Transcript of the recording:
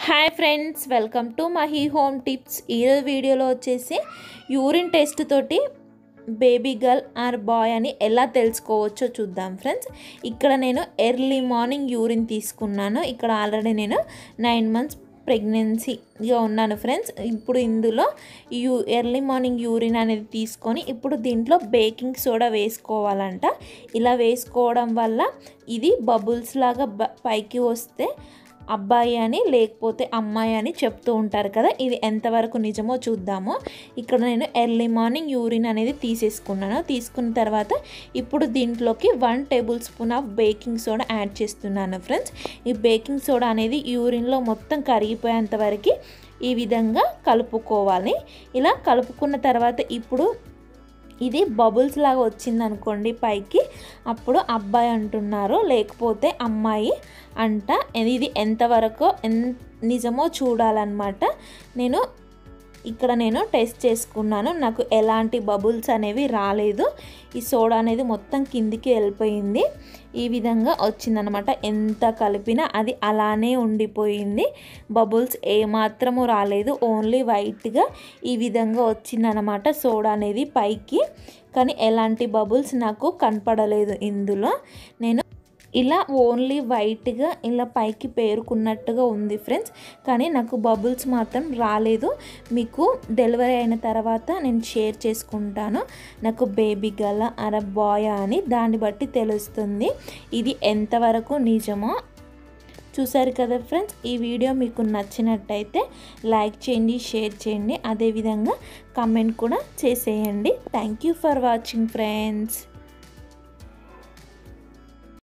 hi friends welcome to Mahi home tips ఈరోజు వీడియోలో వచ్చేసి యూరిన్ టెస్ట్ తోటి బేబీ గర్ల్ ఆర్ బాయ్ అని ఎలా తెలుసుకోవచ్చో చూద్దాం ఫ్రెండ్స్ ఇక్కడ నేను ఎర్లీ మార్నింగ్ యూరిన్ తీసుకున్నాను ఇక్కడ ఆల్రెడీ నేను నైన్ మంత్స్ ప్రెగ్నెన్సీగా ఉన్నాను ఫ్రెండ్స్ ఇప్పుడు ఇందులో యూ ఎర్లీ మార్నింగ్ యూరిన్ అనేది తీసుకొని ఇప్పుడు దీంట్లో బేకింగ్ సోడా వేసుకోవాలంట ఇలా వేసుకోవడం వల్ల ఇది బబుల్స్ లాగా బ- పైకి వస్తే అబ్బాయి అని లేకపోతే అమ్మాయి అని చెప్తూ ఉంటారు కదా ఇది ఎంతవరకు నిజమో చూద్దాము ఇక్కడ నేను ఎర్లీ మార్నింగ్ యూరిన్ అనేది తీసేసుకున్నాను తీసుకున్న తర్వాత ఇప్పుడు దీంట్లోకి one tablespoon of baking soda add చేస్తున్నాను ఫ్రెండ్స్ ఈ బేకింగ్ సోడా అనేది యూరిన్లో మొత్తం కరిగిపోయేంత వరకు ఈ విధంగా కలుపుకోవాలి ఇలా కలుపుకున్న తర్వాత ఇప్పుడు ఇది బబుల్స్ లాగా వచ్చింది అనుకోండి పైకి అప్పుడు అబ్బాయి అంటున్నారు లేకపోతే అమ్మాయి అంట ఇది ఎంతవరకు ఎన్ నిజమో చూడాలన్నమాట నేను ఇక్కడ నేను టెస్ట్ చేసుకున్నాను నాకు ఎలాంటి బబుల్స్ అనేవి రాలేదు ఈ సోడా అనేది మొత్తం కిందికి వెళ్ళిపోయింది ఈ విధంగా వచ్చిందనమాట ఎంత కలిపినా అది అలానే ఉండిపోయింది బబుల్స్ ఏమాత్రము రాలేదు ఓన్లీ వైట్గా ఈ విధంగా వచ్చిందనమాట సోడా అనేది పైకి కానీ ఎలాంటి బబుల్స్ నాకు కనపడలేదు ఇందులో నేను ఇలా ఓన్లీ వైట్గా ఇలా పైకి పేరుకున్నట్టుగా ఉంది ఫ్రెండ్స్ కానీ నాకు బబుల్స్ మాత్రం రాలేదు మీకు డెలివరీ అయిన తర్వాత నేను షేర్ చేసుకుంటాను నాకు బేబీ గల అర బాయ్ అని దాన్ని బట్టి తెలుస్తుంది ఇది ఎంతవరకు నిజమో చూసారు కదా ఫ్రెండ్స్ ఈ వీడియో మీకు నచ్చినట్టయితే లైక్ చేయండి షేర్ చేయండి అదేవిధంగా కమెంట్ కూడా చేసేయండి thank you for watching friends